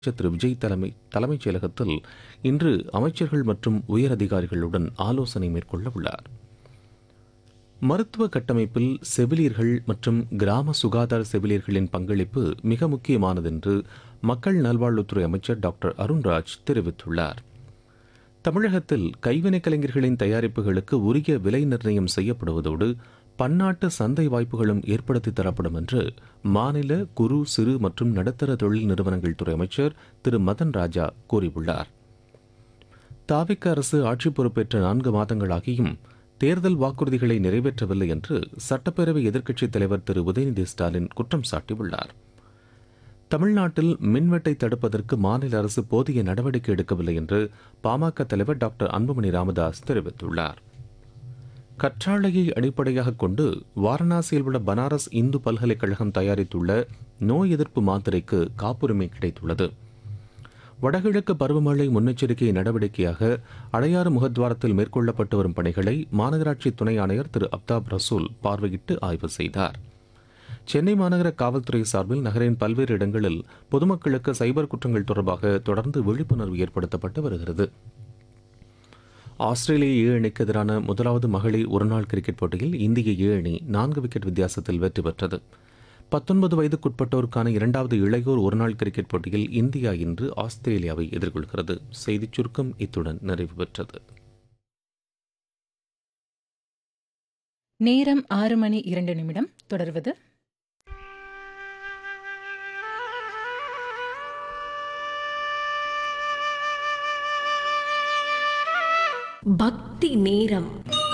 அமைச்சர் திரு விஜய் தலைமை தலைமைச் செயலகத்தில் இன்று அமைச்சர்கள் மற்றும் உயரதிகாரிகளுடன் ஆலோசனை மேற்கொள்ள உள்ளார் மருத்துவ கட்டமைப்பில் செவிலியர்கள் மற்றும் கிராம சுகாதார செவிலியர்களின் பங்களிப்பு மிக முக்கியமானது என்று மக்கள் நல்வாழ்வுத்துறை அமைச்சர் டாக்டர் அருண்ராஜ் தெரிவித்துள்ளார் தமிழகத்தில் கைவினைக் கலைஞர்களின் தயாரிப்புகளுக்கு உரிய விலை நிர்ணயம் செய்யப்படுவதோடு பன்னாட்டு சந்தை வாய்ப்புகளும் ஏற்படுத்தி தரப்படும் என்று மாநில குறு சிறு மற்றும் நடுத்தர தொழில் நிறுவனங்கள் துறை அமைச்சர் திரு மதன் ராஜா கூறியுள்ளார் தாவிக்க அரசு ஆட்சி பொறுப்பேற்ற நான்கு மாதங்களாகியும் தேர்தல் வாக்குறுதிகளை நிறைவேற்றவில்லை என்று சட்டப்பேரவை எதிர்க்கட்சித் தலைவர் திரு உதயநிதி ஸ்டாலின் குற்றம் சாட்டியுள்ளார் தமிழ்நாட்டில் மின்வெட்டை தடுப்பதற்கு மாநில அரசு போதிய நடவடிக்கை எடுக்கவில்லை என்று பாமக தலைவர் டாக்டர் அன்புமணி ராமதாஸ் தெரிவித்துள்ளார் கற்றாழையை அடிப்படையாக கொண்டு வாரணாசியில் உள்ள பனாரஸ் இந்து பல்கலைக்கழகம் தயாரித்துள்ள நோய் எதிர்ப்பு மாத்திரைக்கு காப்புரிமை கிடைத்துள்ளது வடகிழக்கு பருவமழை முன்னெச்சரிக்கை நடவடிக்கையாக அடையாறு முகத்வாரத்தில் மேற்கொள்ளப்பட்டு வரும் பணிகளை மாநகராட்சி துணை ஆணையர் திரு அப்தாப் ரசூல் பார்வையிட்டு ஆய்வு செய்தார் சென்னை மாநகர காவல்துறை சார்பில் நகரின் பல்வேறு இடங்களில் பொதுமக்களுக்கு சைபர் குற்றங்கள் தொடர்பாக தொடர்ந்து விழிப்புணர்வு ஏற்படுத்தப்பட்டு வருகிறது ஆஸ்திரேலிய ஏ அணிக்கு எதிரான முதலாவது மகளிர் ஒருநாள் கிரிக்கெட் போட்டியில் இந்திய ஏ அணி நான்கு விக்கெட் வித்தியாசத்தில் வெற்றி பெற்றது பத்தொன்பது வயதுக்குட்பட்டோருக்கான இரண்டாவது இளையோர் ஒருநாள் கிரிக்கெட் போட்டியில் இந்தியா இன்று ஆஸ்திரேலியாவை எதிர்கொள்கிறது செய்திச் சுருக்கம் இத்துடன் நிறைவு பெற்றது நேரம் ஆறு மணி இரண்டு நிமிடம் தொடர்வது பக்தி நேரம்